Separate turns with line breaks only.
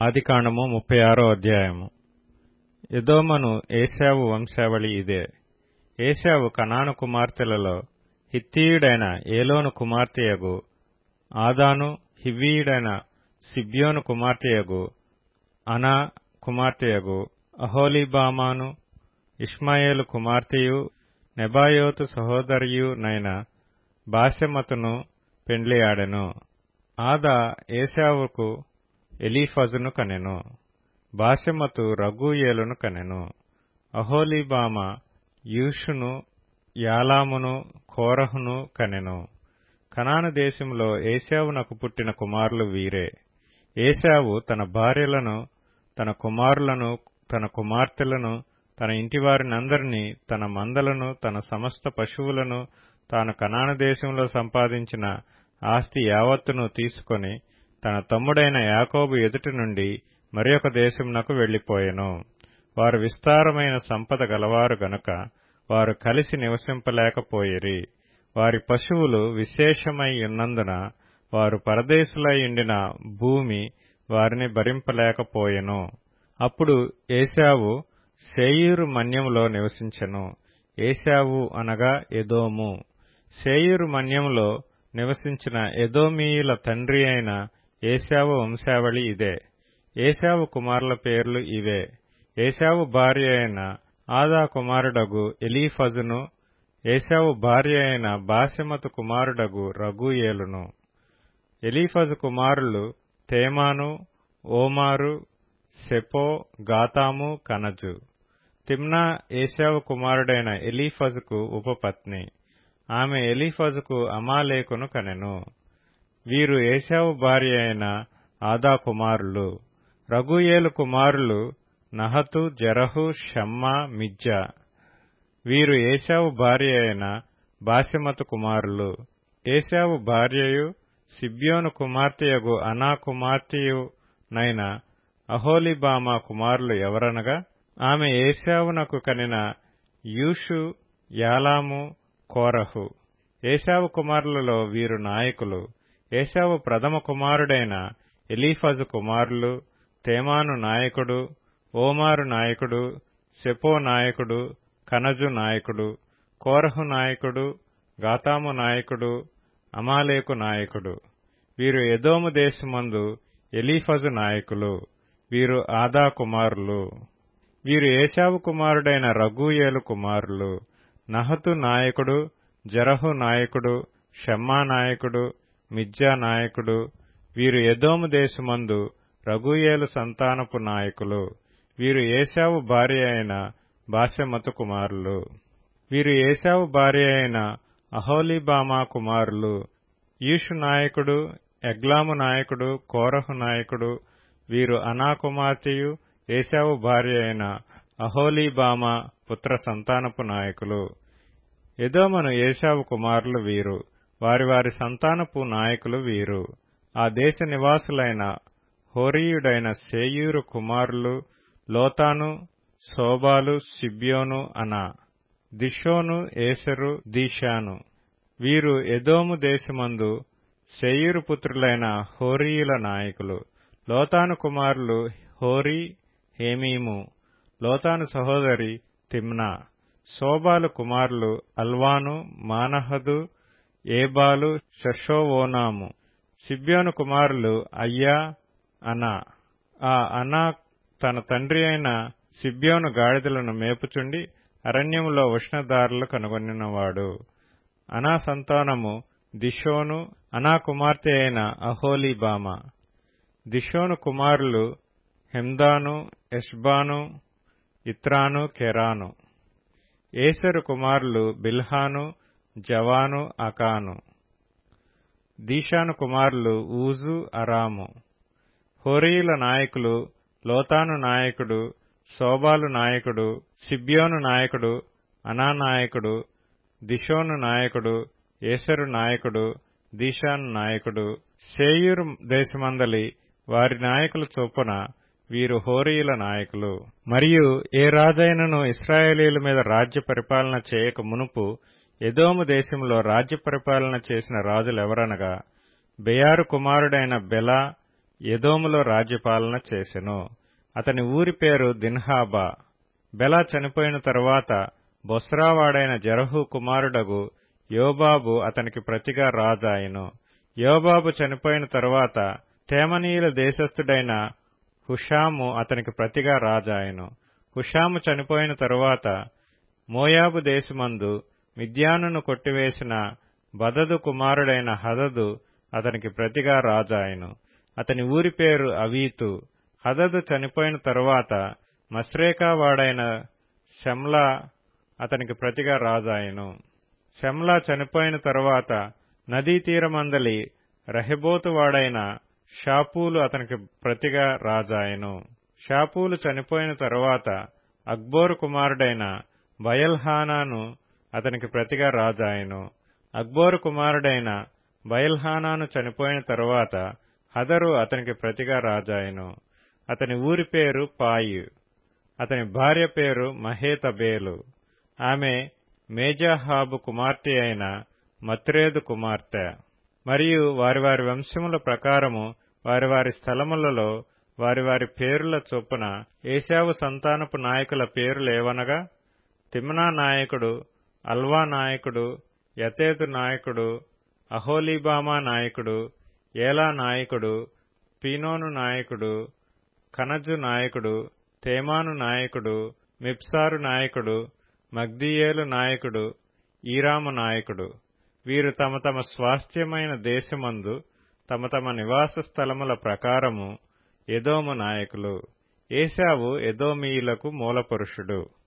ఆదికాండము ముప్పై ఆరో అధ్యాయము ఎదోమను ఏశావు వంశావళి ఇదే ఏశావు కనాను కుమార్తెలలో హిత్తీయుడైన ఏలోను కుమార్తెయగు ఆదాను హివ్వీయుడైన సిబ్యోను కుమార్తెయగు అనా కుమార్తెయగు అహోలీబామాను ఇష్మాయేలు కుమార్తెయు నెబాయోతు సహోదరియు నైన బాసెమతును పెండ్లియాడెను ఆదా ఏశావుకు ఎలీఫజును కనెను బాసెమతు రగూయేలును కనెను అహోలీబామ యూషును యాలామును కోరహును కనెను కనాను దేశంలో ఏశావునకు పుట్టిన కుమారులు వీరే ఏశావు తన భార్యలను తన కుమారులను తన కుమార్తెలను తన ఇంటివారినందరినీ తన మందలను తన సమస్త పశువులను తాను కనాను దేశంలో సంపాదించిన ఆస్తి యావత్తును తీసుకొని తన తమ్ముడైన యాకోబు ఎదుటి నుండి మరి ఒక దేశమునకు వెళ్లిపోయెను వారు విస్తారమైన సంపద గలవారు గనుక వారు కలిసి నివసింపలేకపోయిరి వారి పశువులు విశేషమై ఉన్నందున వారు పరదేశులై ఉండిన భూమి వారిని భరింపలేకపోయెను అప్పుడు ఏశావు సేయూరు మన్యములో నివసించెను ఏశావు అనగా ఎదోము సేయూరు మన్యములో నివసించిన ఎదోమీయుల తండ్రి అయిన ఏశావు వంశావళి ఇదే ఏశావు కుమారుల పేర్లు ఇవే ఏశావు భార్య అయిన ఆదా కుమారుడగు ఎలీఫజును ఏశావు భార్య అయిన బాసెమతు కుమారుడగు రఘుయేలును ఎలీఫజు కుమారులు తేమాను ఓమారు సెపో గాతాము కనజు తిమ్నా ఏశావు కుమారుడైన ఎలీఫజుకు ఉపపత్ని ఆమె ఎలీఫజుకు అమాలేకును కనెను వీరు ఏశావు భార్య అయిన ఆదా కుమారులు రఘుయేలు కుమారులు నహతు జరహు షమ్మా మిజ్జా వీరు ఏశావు భార్య అయిన బాసిమతు కుమారులు ఏశావు భార్యయు సిబ్యోను కుమార్తెయగు అనా కుమార్తెయు నైన అహోలిబామా కుమారులు ఎవరనగా ఆమె ఏశావునకు కనిన యూషు యాలాము కోరహు ఏశావు కుమారులలో వీరు నాయకులు ఏశావు ప్రథమ కుమారుడైన ఎలీఫజు కుమారులు తేమాను నాయకుడు ఓమారు నాయకుడు సెపో నాయకుడు కనజు నాయకుడు కోరహు నాయకుడు గాతాము నాయకుడు అమాలేకు నాయకుడు వీరు ఎదోము దేశమందు ఎలీఫజు నాయకులు వీరు ఆదా కుమారులు వీరు ఏశావు కుమారుడైన రఘుయేలు కుమారులు నహతు నాయకుడు జరహు నాయకుడు షమ్మా నాయకుడు మిజ్జా నాయకుడు వీరు ఎదోము దేశమందు రఘుయేలు సంతానపు నాయకులు వీరు ఏశావు భార్య అయిన బాసెమతు కుమారులు వీరు ఏశావు భార్య అయిన అహోలీబామా కుమారులు ఈషు నాయకుడు ఎగ్లాము నాయకుడు కోరహు నాయకుడు వీరు అనా కుమార్తెయు ఏశావు భార్య అయిన అహోలీబామా పుత్ర సంతానపు నాయకులు ఎదోమను ఏశావు కుమారులు వీరు వారి వారి సంతానపు నాయకులు వీరు ఆ దేశ నివాసులైన హోరీయుడైన సేయూరు కుమారులు లోతాను శోబాలు సిబ్యోను అనా దిషోను ఏసరు దీషాను వీరు ఎదోము దేశమందు శయూరు పుత్రులైన హోరీయుల నాయకులు లోతాను కుమారులు హోరీ హేమీము లోతాను సహోదరి తిమ్నా శోబాలు కుమారులు అల్వాను మానహదు ఏబాలు షషోవోనాము సిబ్యోను కుమారులు అయ్యా అనా ఆ అనా తన తండ్రి అయిన సిబ్యోను గాడిదలను మేపుచుండి అరణ్యములో ఉష్ణదారులు కనుగొనినవాడు అనా సంతానము దిషోను అనా కుమార్తె అయిన అహోలీబామ దిషోను కుమారులు హెమ్దాను ఎష్బాను ఇత్రాను కెరాను ఏసరు కుమారులు బిల్హాను జవాను అకాను దీషాను కుమారులు ఊజు అరాము హోరీయుల నాయకులు లోతాను నాయకుడు శోబాలు నాయకుడు సిబ్యోను నాయకుడు అనా నాయకుడు దిషోను నాయకుడు ఏసరు నాయకుడు దీషాను నాయకుడు సేయూరు దేశమందలి వారి నాయకుల చొప్పున వీరు హోరీయుల నాయకులు మరియు ఏ రాజైనను ఇస్రాయేలీల మీద రాజ్య పరిపాలన చేయక మునుపు ఎదోము దేశంలో రాజ్య పరిపాలన చేసిన రాజులెవరనగా బెయారు కుమారుడైన బెలా ఎదోములో రాజ్యపాలన చేసెను అతని ఊరి పేరు దిన్హాబా బెలా చనిపోయిన తరువాత బొస్రావాడైన జరహు కుమారుడగు యోబాబు అతనికి ప్రతిగా రాజాయను యోబాబు చనిపోయిన తరువాత తేమనీయుల దేశస్థుడైన హుషాము అతనికి ప్రతిగా రాజాయను హుషాము చనిపోయిన తరువాత మోయాబు దేశమందు మిద్యానును కొట్టివేసిన బదదు కుమారుడైన హదదు అతనికి ప్రతిగా రాజాయను అతని ఊరి పేరు అవీతు హదదు చనిపోయిన తరువాత మస్రేకావాడైన శమ్లా అతనికి ప్రతిగా రాజాయను శమ్లా చనిపోయిన తరువాత నదీ తీరమందలి రహెబోతువాడైన షాపూలు అతనికి ప్రతిగా రాజాయను షాపూలు చనిపోయిన తరువాత అక్బోరు కుమారుడైన బయల్హానాను అతనికి ప్రతిగా రాజాయను అక్బోరు కుమారుడైన బయల్హానాను చనిపోయిన తరువాత హదరు అతనికి ప్రతిగా రాజాయను అతని ఊరి పేరు పాయు అతని భార్య పేరు మహేతబేలు ఆమె మేజాహాబు కుమార్తె అయిన మత్రేదు కుమార్తె మరియు వారి వారి వంశముల ప్రకారము వారి వారి స్థలములలో వారి వారి పేరుల చొప్పున ఏశావు సంతానపు నాయకుల పేరులేవనగా తిమ్నా నాయకుడు అల్వా నాయకుడు యతేతు నాయకుడు అహోలీబామా నాయకుడు ఏలా నాయకుడు పీనోను నాయకుడు కనజు నాయకుడు తేమాను నాయకుడు మిప్సారు నాయకుడు మగ్దియేలు నాయకుడు ఈరాము నాయకుడు వీరు తమ తమ స్వాస్థ్యమైన దేశమందు తమ తమ నివాస స్థలముల ప్రకారము ఎదోము నాయకులు ఏశావు ఎదోమీయులకు మూలపురుషుడు